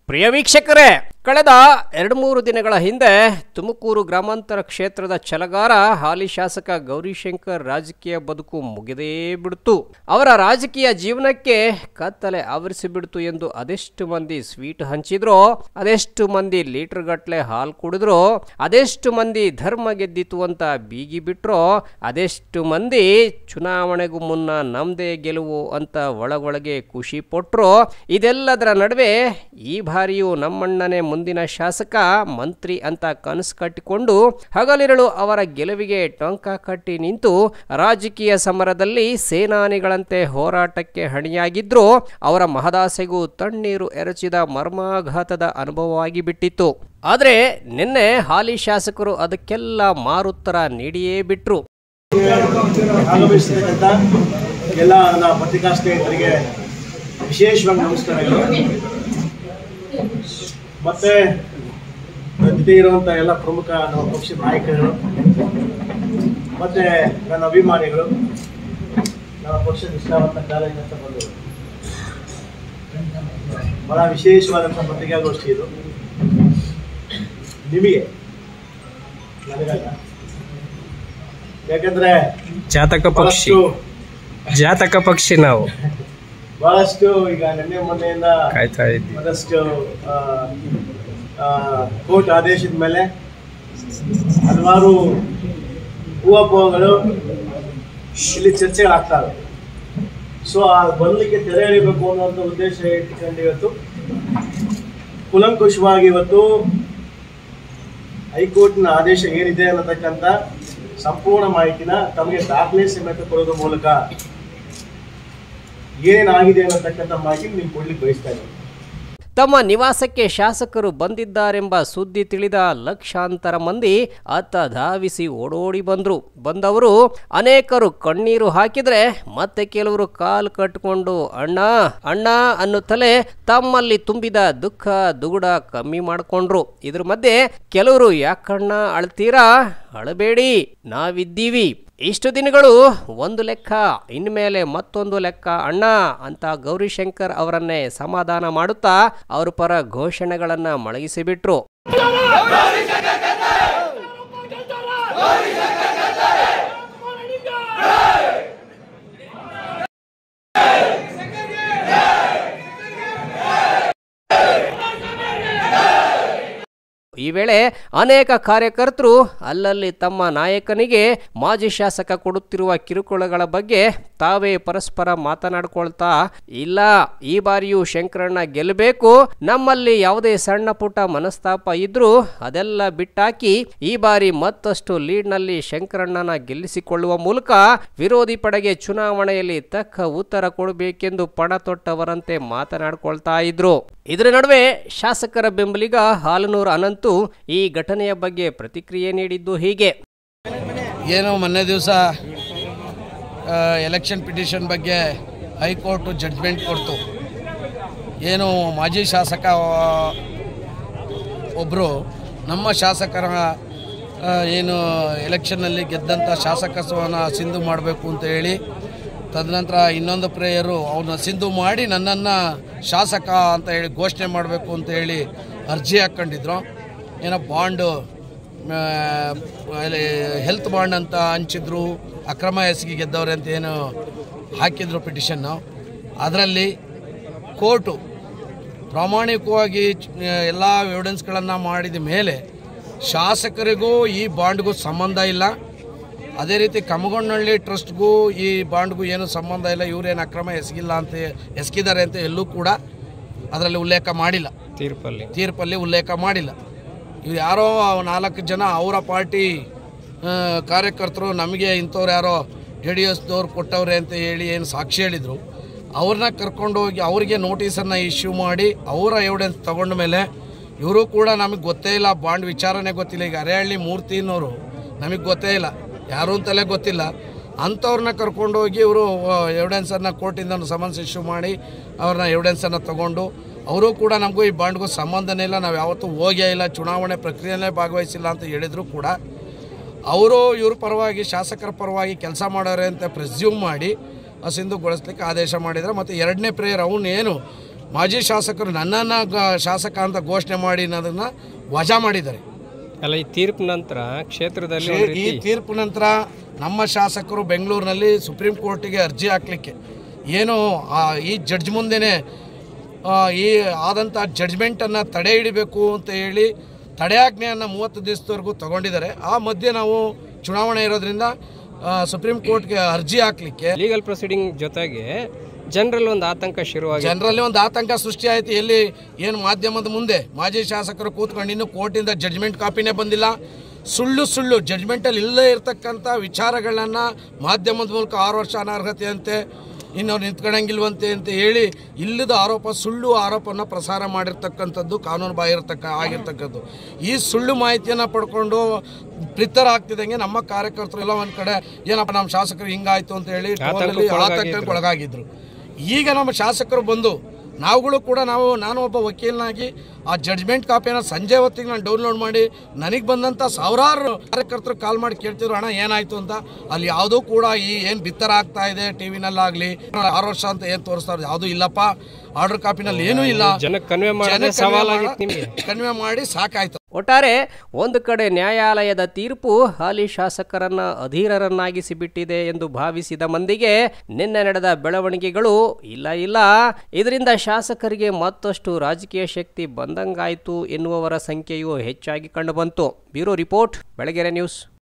ಪ್ರಿಯ ವೀಕ್ಷಕರೇ ಕಳೆದ ಎರಡು ಮೂರು ದಿನಗಳ ಹಿಂದೆ ತುಮಕೂರು ಗ್ರಾಮಾಂತರ ಕ್ಷೇತ್ರದ ಛಲಗಾರ ಹಾಲಿ ಶಾಸಕ ಗೌರಿಶಂಕರ್ ರಾಜಕೀಯ ಬದುಕು ಮುಗಿದೇ ಬಿಡ್ತು ಅವರ ರಾಜಕೀಯ ಜೀವನಕ್ಕೆ ಕತ್ತಲೆ ಆವರಿಸಿಬಿಡ್ತು ಎಂದು ಅದೆಷ್ಟು ಮಂದಿ ಸ್ವೀಟ್ ಹಂಚಿದ್ರೋ ಅದೆಷ್ಟು ಮಂದಿ ಲೀಟರ್ ಗಟ್ಲೆ ಹಾಲು ಕುಡಿದ್ರೋ ಅದೆಷ್ಟು ಮಂದಿ ಧರ್ಮ ಗೆದ್ದಿತು ಅಂತ ಬೀಗಿ ಬಿಟ್ರೋ ಅದೆಷ್ಟು ಮಂದಿ ಚುನಾವಣೆಗೂ ಮುನ್ನ ನಮ್ದೇ ಗೆಲುವು ಅಂತ ಒಳಗೊಳಗೆ ಖುಷಿ ಪಟ್ರೋ ಇದೆಲ್ಲದರ ನಡುವೆ ಈ ಬಾರಿಯೂ ನಮ್ಮಣ್ಣನೇ ಮುಂದಿನ ಶಾಸಕ ಮಂತ್ರಿ ಅಂತ ಕನಸು ಕಟ್ಟಿಕೊಂಡು ಹಗಲಿರಳು ಅವರ ಗೆಲುವಿಗೆ ಟೊಂಕ ಕಟ್ಟಿ ನಿಂತು ರಾಜಕೀಯ ಸಮರದಲ್ಲಿ ಸೇನಾನಿಗಳಂತೆ ಹೋರಾಟಕ್ಕೆ ಹಣಿಯಾಗಿದ್ರು ಅವರ ಮಹದಾಸೆಗೂ ತಣ್ಣೀರು ಎರಚಿದ ಮರ್ಮಾಘಾತದ ಅನುಭವವಾಗಿ ಬಿಟ್ಟಿತ್ತು ಆದರೆ ನಿನ್ನೆ ಹಾಲಿ ಶಾಸಕರು ಅದಕ್ಕೆಲ್ಲ ಮಾರುತ್ತರ ನೀಡಿಯೇ ಬಿಟ್ರು ಆಗಮಿಸಿರ್ತಕ್ಕಂಥ ಎಲ್ಲ ನನ್ನ ಪತ್ರಿಕಾ ಸ್ನೇಹಿತರಿಗೆ ವಿಶೇಷವಾಗಿ ನಮಸ್ಕಾರಗಳು ಮತ್ತೆ ಜೊತೆ ಇರುವಂಥ ಎಲ್ಲ ಪ್ರಮುಖ ನಮ್ಮ ಪಕ್ಷದ ನಾಯಕರು ಮತ್ತೆ ನನ್ನ ಅಭಿಮಾನಿಗಳು ನನ್ನ ಪಕ್ಷದ ನಿಷ್ಠಾವಂತ ಕಾರ್ಯಕರ್ತ ಬಂದರು ಬಹಳ ವಿಶೇಷವಾದಂಥ ಪತ್ರಿಕಾಗೋಷ್ಠಿ ಇದು ನಿಮಗೆ ನನಗಲ್ಲ ಯಾಕಂದ್ರೆ ಜಾತಕ ಪಕ್ಷಿ ಬಹಳಷ್ಟು ಜಾತಕ ಪಕ್ಷಿ ನಾವು ಬಹಳಷ್ಟು ಈಗ ನಿನ್ನೆ ಮೊನ್ನೆಯಿಂದ ಕಾಯ್ತಾ ಇದ್ವಿ ಒಂದಷ್ಟು ಕೋರ್ಟ್ ಆದೇಶದ ಮೇಲೆ ಹಲವಾರು ಊಹಾಪೋಹಗಳು ಇಲ್ಲಿ ಚರ್ಚೆಗಳಾಗ್ತವೆ ಸೊ ಆ ಬದಲಿಗೆ ತೆರೆ ಎಳಿಬೇಕು ಅನ್ನುವಂಥ ಉದ್ದೇಶ ಇಟ್ಕೊಂಡು ಇವತ್ತು ಕುಲಂಕುಷವಾಗಿ ಇವತ್ತು ಹೈಕೋರ್ಟ್ನ ಆದೇಶ ಏನಿದೆ ಅನ್ನತಕ್ಕಂಥ ಸಂಪೂರ್ಣ ಮಾಹಿತಿನ ತಮಗೆ ದಾಖಲೆ ಸಮೇತ ಕೊಡೋದ್ರ ಮೂಲಕ ಏನಾಗಿದೆ ಅನ್ನತಕ್ಕಂಥ ಮಾಹಿತಿ ನೀವು ಕೊಡ್ಲಿಕ್ಕೆ ಬಯಸ್ತಾ ಇದ್ದೀನಿ ತಮ್ಮ ನಿವಾಸಕ್ಕೆ ಶಾಸಕರು ಬಂದಿದ್ದಾರೆಂಬ ಸುದ್ದಿ ತಿಳಿದ ಲಕ್ಷಾಂತರ ಮಂದಿ ಅತ್ತ ಧಾವಿಸಿ ಓಡೋಡಿ ಬಂದ್ರು ಬಂದವರು ಅನೇಕರು ಕಣ್ಣೀರು ಹಾಕಿದ್ರೆ ಮತ್ತೆ ಕೆಲವರು ಕಾಲು ಕಟ್ಟಿಕೊಂಡು ಅಣ್ಣ ಅಣ್ಣ ಅನ್ನುತ್ತಲೇ ತಮ್ಮಲ್ಲಿ ತುಂಬಿದ ದುಃಖ ದುಗುಡ ಕಮ್ಮಿ ಮಾಡ್ಕೊಂಡ್ರು ಇದ್ರ ಮಧ್ಯೆ ಕೆಲವರು ಯಾಕಣ್ಣ ಅಳ್ತೀರಾ ಅಳಬೇಡಿ ನಾವಿದ್ದೀವಿ ಇಷ್ಟು ದಿನಗಳು ಒಂದು ಲೆಕ್ಕ ಇನ್ಮೇಲೆ ಮತ್ತೊಂದು ಲೆಕ್ಕ ಅಣ್ಣ ಅಂತ ಗೌರಿಶಂಕರ್ ಅವರನ್ನೇ ಸಮಾಧಾನ ಮಾಡುತ್ತಾ ಅವ್ರ ಪರ ಘೋಷಣೆಗಳನ್ನ ಮೊಳಗಿಸಿಬಿಟ್ರು ಈ ವೇಳೆ ಅನೇಕ ಕಾರ್ಯಕರ್ತರು ಅಲ್ಲಲ್ಲಿ ತಮ್ಮ ನಾಯಕನಿಗೆ ಮಾಜಿ ಶಾಸಕ ಕೊಡುತ್ತಿರುವ ಕಿರುಕುಳಗಳ ಬಗ್ಗೆ ತಾವೇ ಪರಸ್ಪರ ಮಾತನಾಡ್ಕೊಳ್ತಾ ಇಲ್ಲ ಈ ಬಾರಿಯೂ ಶಂಕರಣ್ಣ ಗೆಲ್ಲಬೇಕು ನಮ್ಮಲ್ಲಿ ಯಾವುದೇ ಸಣ್ಣ ಪುಟ್ಟ ಮನಸ್ತಾಪ ಇದ್ರೂ ಅದೆಲ್ಲ ಬಿಟ್ಟಾಕಿ ಈ ಬಾರಿ ಮತ್ತಷ್ಟು ಲೀಡ್ನಲ್ಲಿ ಶಂಕರಣ್ಣನ ಗೆಲ್ಲಿಸಿಕೊಳ್ಳುವ ಮೂಲಕ ವಿರೋಧಿ ಪಡೆಗೆ ಚುನಾವಣೆಯಲ್ಲಿ ತಕ್ಕ ಉತ್ತರ ಕೊಡಬೇಕೆಂದು ಪಣ ತೊಟ್ಟವರಂತೆ ಮಾತನಾಡ್ಕೊಳ್ತಾ ಇದ್ರು ಇದರ ನಡುವೆ ಶಾಸಕರ ಬೆಂಬಲಿಗ ಹಾಲನೂರು ಅನಂತು ಈ ಘಟನೆಯ ಬಗ್ಗೆ ಪ್ರತಿಕ್ರಿಯೆ ನೀಡಿದ್ದು ಹೀಗೆ ಏನು ಮೊನ್ನೆ ದಿವಸ ಎಲೆಕ್ಷನ್ ಪಿಟಿಷನ್ ಬಗ್ಗೆ ಹೈಕೋರ್ಟು ಜಡ್ಜ್ಮೆಂಟ್ ಕೊಡ್ತು ಏನು ಮಾಜಿ ಶಾಸಕ ಒಬ್ಬರು ನಮ್ಮ ಶಾಸಕರ ಆ, ಏನು ಎಲೆಕ್ಷನ್ನಲ್ಲಿ ಗೆದ್ದಂಥ ಶಾಸಕತ್ವವನ್ನು ಸಿಂಧು ಮಾಡಬೇಕು ಅಂತ ಹೇಳಿ ತದನಂತರ ಇನ್ನೊಂದು ಪ್ರೇಯರು ಅವನ್ನ ಸಿಂಧು ಮಾಡಿ ನನ್ನನ್ನು ಶಾಸಕ ಅಂತ ಹೇಳಿ ಘೋಷಣೆ ಮಾಡಬೇಕು ಅಂತ ಹೇಳಿ ಅರ್ಜಿ ಹಾಕ್ಕೊಂಡಿದ್ರು ಏನೋ ಬಾಂಡು ಹೆಲ್ತ್ ಬಾಂಡ್ ಅಂತ ಹಂಚಿದ್ರು ಅಕ್ರಮ ಎಸಗಿ ಗೆದ್ದವ್ರೆ ಅಂತ ಏನು ಹಾಕಿದ್ರು ಪಿಟಿಷನ್ನು ಅದರಲ್ಲಿ ಕೋರ್ಟು ಪ್ರಾಮಾಣಿಕವಾಗಿ ಎಲ್ಲ ಎವಿಡೆನ್ಸ್ಗಳನ್ನು ಮಾಡಿದ ಮೇಲೆ ಶಾಸಕರಿಗೂ ಈ ಬಾಂಡ್ಗೂ ಸಂಬಂಧ ಇಲ್ಲ ಅದೇ ರೀತಿ ಕಮಗೊಂಡಳ್ಳಿ ಟ್ರಸ್ಟ್ಗೂ ಈ ಬಾಂಡ್ಗೂ ಏನು ಸಂಬಂಧ ಇಲ್ಲ ಇವರೇನು ಅಕ್ರಮ ಎಸಗಿಲ್ಲ ಅಂತ ಎಸಗಿದ್ದಾರೆ ಅಂತ ಎಲ್ಲೂ ಕೂಡ ಅದರಲ್ಲಿ ಉಲ್ಲೇಖ ಮಾಡಿಲ್ಲ ತೀರ್ಪಲ್ಲಿ ತೀರ್ಪಲ್ಲಿ ಉಲ್ಲೇಖ ಮಾಡಿಲ್ಲ ಇವ್ರು ಯಾರೋ ನಾಲ್ಕು ಜನ ಅವರ ಪಾರ್ಟಿ ಆ, ಕಾರ್ಯಕರ್ತರು ನಮಗೆ ಇಂಥವ್ರು ಯಾರೋ ಜೆ ಡಿ ಎಸ್ದವ್ರು ಕೊಟ್ಟವ್ರೆ ಅಂತ ಹೇಳಿ ಏನು ಸಾಕ್ಷಿ ಹೇಳಿದರು ಅವ್ರನ್ನ ಕರ್ಕೊಂಡೋಗಿ ಅವರಿಗೆ ನೋಟಿಸನ್ನು ಇಶ್ಯೂ ಮಾಡಿ ಅವರ ಎವಿಡೆನ್ಸ್ ತಗೊಂಡ ಮೇಲೆ ಇವರು ಕೂಡ ನಮಗೆ ಗೊತ್ತೇ ಇಲ್ಲ ಬಾಂಡ್ ವಿಚಾರನೇ ಗೊತ್ತಿಲ್ಲ ಈಗ ಅರೆಹಳ್ಳಿ ಮೂರ್ತಿನವರು ನಮಗೆ ಗೊತ್ತೇ ಇಲ್ಲ ಯಾರು ಅಂತಲೇ ಗೊತ್ತಿಲ್ಲ ಅಂಥವ್ರನ್ನ ಕರ್ಕೊಂಡೋಗಿ ಇವರು ಎವಿಡೆನ್ಸನ್ನು ಕೋರ್ಟಿಂದ ಸಮನ್ಸ್ ಇಶ್ಯೂ ಮಾಡಿ ಅವ್ರನ್ನ ಎವಿಡೆನ್ಸನ್ನು ತಗೊಂಡು ಅವರು ಕೂಡ ನಮಗೂ ಈ ಬಾಂಡ್ಗೂ ಸಂಬಂಧನೇ ಇಲ್ಲ ನಾವು ಯಾವತ್ತೂ ಹೋಗೇ ಇಲ್ಲ ಚುನಾವಣೆ ಪ್ರಕ್ರಿಯೆಯಲ್ಲೇ ಭಾಗವಹಿಸಿಲ್ಲ ಅಂತ ಹೇಳಿದ್ರು ಕೂಡ ಅವರು ಇವ್ರ ಪರವಾಗಿ ಶಾಸಕರ ಪರವಾಗಿ ಕೆಲಸ ಮಾಡೋರೆ ಅಂತ ಪ್ರೆಸ್ಯೂಮ್ ಮಾಡಿ ಆ ಸಿಂಧುಗೊಳಿಸ್ಲಿಕ್ಕೆ ಆದೇಶ ಮಾಡಿದರೆ ಮತ್ತು ಎರಡನೇ ಪ್ರೇಯರ್ ಅವನು ಏನು ಮಾಜಿ ಶಾಸಕರು ನನ್ನನ್ನು ಗ- ಶಾಸಕ ಅಂತ ಘೋಷಣೆ ಮಾಡಿ ಅದನ್ನು ವಜಾ ಮಾಡಿದ್ದಾರೆ ಅಲ್ಲ ಈ ತೀರ್ಪು ನಂತರ ಕ್ಷೇತ್ರದಲ್ಲಿ ಒಂದು ಈ ರೀತಿ ತೀರ್ಪು ನಂತರ ನಮ್ಮ ಶಾಸಕರು ಬೆಂಗಳೂರಿನಲ್ಲಿ ಸುಪ್ರೀಂ ಕೋರ್ಟಿಗೆ ಅರ್ಜಿ ಹಾಕ್ಲಿಕ್ಕೆ ಏನು ಆ, ಈ ಜಡ್ಜ್ ಮುಂದೆನೆ ಆ, ಈ ಆದಂಥ ಜಡ್ಜ್ಮೆಂಟನ್ನು ತಡೆ ಹಿಡಿಬೇಕು ಅಂತ ಹೇಳಿ ತಡೆಯಾಜ್ಞೆಯನ್ನು ಮೂವತ್ತು ದಿವಸದವರೆಗೂ ತಗೊಂಡಿದ್ದಾರೆ ಆ ಮಧ್ಯೆ ನಾವು ಚುನಾವಣೆ ಇರೋದ್ರಿಂದ ಆ, ಸುಪ್ರೀಂ ಕೋರ್ಟ್ಗೆ ಅರ್ಜಿ ಹಾಕ್ಲಿಕ್ಕೆ ಲೀಗಲ್ ಪ್ರೊಸೀಡಿಂಗ್ ಜೊತೆಗೆ ಜನರಲ್ಲಿ ಒಂದು ಆತಂಕ ಶುರುವಾಗಿ ಜನರಲ್ಲಿ ಒಂದು ಆತಂಕ ಸೃಷ್ಟಿ ಆಯ್ತು ಎಲ್ಲಿ ಏನು ಮಾಧ್ಯಮದ ಮುಂದೆ ಮಾಜಿ ಶಾಸಕರು ಕೂತ್ಕೊಂಡು ಇನ್ನು ಕೋರ್ಟಿಂದ ಜಡ್ಜ್ಮೆಂಟ್ ಕಾಪಿನೇ ಬಂದಿಲ್ಲ ಸುಳ್ಳು ಸುಳ್ಳು ಜಡ್ಜ್ಮೆಂಟಲ್ಲಿ ಇಲ್ಲೇ ಇರ್ತಕ್ಕಂಥ ವಿಚಾರಗಳನ್ನ ಮಾಧ್ಯಮದ ಮೂಲಕ ಆರು ವರ್ಷ ಅನರ್ಹತೆ ಅಂತೆ ಇನ್ನು ಅವ್ರು ನಿಂತ್ಕೊಳ್ಳಂಗಿಲ್ವಂತೆ ಅಂತ ಹೇಳಿ ಇಲ್ಲದ ಆರೋಪ ಸುಳ್ಳು ಆರೋಪನ ಪ್ರಸಾರ ಮಾಡಿರ್ತಕ್ಕಂಥದ್ದು ಕಾನೂನು ಬಾಹಿರತಕ್ಕ ಆಗಿರ್ತಕ್ಕದ್ದು ಈ ಸುಳ್ಳು ಮಾಹಿತಿಯನ್ನು ಪಡ್ಕೊಂಡು ಪ್ರಿತರಾಗ್ತಿದ್ದಂಗೆ ನಮ್ಮ ಕಾರ್ಯಕರ್ತರು ಎಲ್ಲ ಒಂದ್ ಕಡೆ ಏನಪ್ಪ ನಮ್ಮ ಶಾಸಕರು ಹಿಂಗಾಯ್ತು ಅಂತ ಹೇಳಿ ಟೋಲಲ್ಲಿ ಆತಂಕಕ್ಕೆ ಒಳಗಾಗಿದ್ರು ಈಗ ನಮ್ಮ ಶಾಸಕರು ಬಂದು ನಾವುಗಳು ಕೂಡ ನಾವು ನಾನು ಒಬ್ಬ ವಕೀಲನಾಗಿ ಆ ಜಡ್ಜ್ಮೆಂಟ್ ಕಾಪಿನ ಸಂಜೆ ಹೊತ್ತಿಗೆ ನಾನು ಡೌನ್ಲೋಡ್ ಮಾಡಿ ನನಗೆ ಬಂದಂಥ ಸಾವಿರಾರು ಕಾರ್ಯಕರ್ತರು ಕಾಲ್ ಮಾಡಿ ಕೇಳ್ತಿದ್ರು ಹಣ ಏನಾಯ್ತು ಅಂತ ಅಲ್ಲಿ ಯಾವುದೂ ಕೂಡ ಈ ಏನು ಬಿತ್ತರ ಆಗ್ತಾ ಇದೆ ಟಿ ವಿನಲ್ಲಾಗಲಿ ಆರು ವರ್ಷ ಅಂತ ಏನು ತೋರಿಸ್ತಾರೆ ಯಾವುದೂ ಇಲ್ಲಪ್ಪ ಆರ್ಡರ್ ಕಾಪಿನಲ್ಲಿ ಏನೂ ಇಲ್ಲ ಜನಕ್ಕೆ ಕನ್ವೆ ಮಾಡಿದ್ರೆ ಸವಾಲಾಗಿತ್ತು ನಿಮಗೆ ಕನ್ವೆ ಮಾಡಿ ಸಾಕಾಯ್ತು ಒಟ್ಟಾರೆ ಒಂದು ಕಡೆ ನ್ಯಾಯಾಲಯದ ತೀರ್ಪು ಹಾಲಿ ಶಾಸಕರನ್ನ ಅಧೀರರನ್ನಾಗಿಸಿ ಬಿಟ್ಟಿದೆ ಎಂದು ಭಾವಿಸಿದ ಮಂದಿಗೆ ನಿನ್ನೆ ನಡೆದ ಬೆಳವಣಿಗೆಗಳು ಇಲ್ಲ ಇಲ್ಲ ಇದರಿಂದ ಶಾಸಕರಿಗೆ ಮತ್ತಷ್ಟು ರಾಜಕೀಯ ಶಕ್ತಿ ಬಂದಂಗಾಯಿತು ಎನ್ನುವವರ ಸಂಖ್ಯೆಯು ಹೆಚ್ಚಾಗಿ ಕಂಡುಬಂತು ಬ್ಯೂರೋ ರಿಪೋರ್ಟ್ ಬೆಳಗೆರೆ ನ್ಯೂಸ್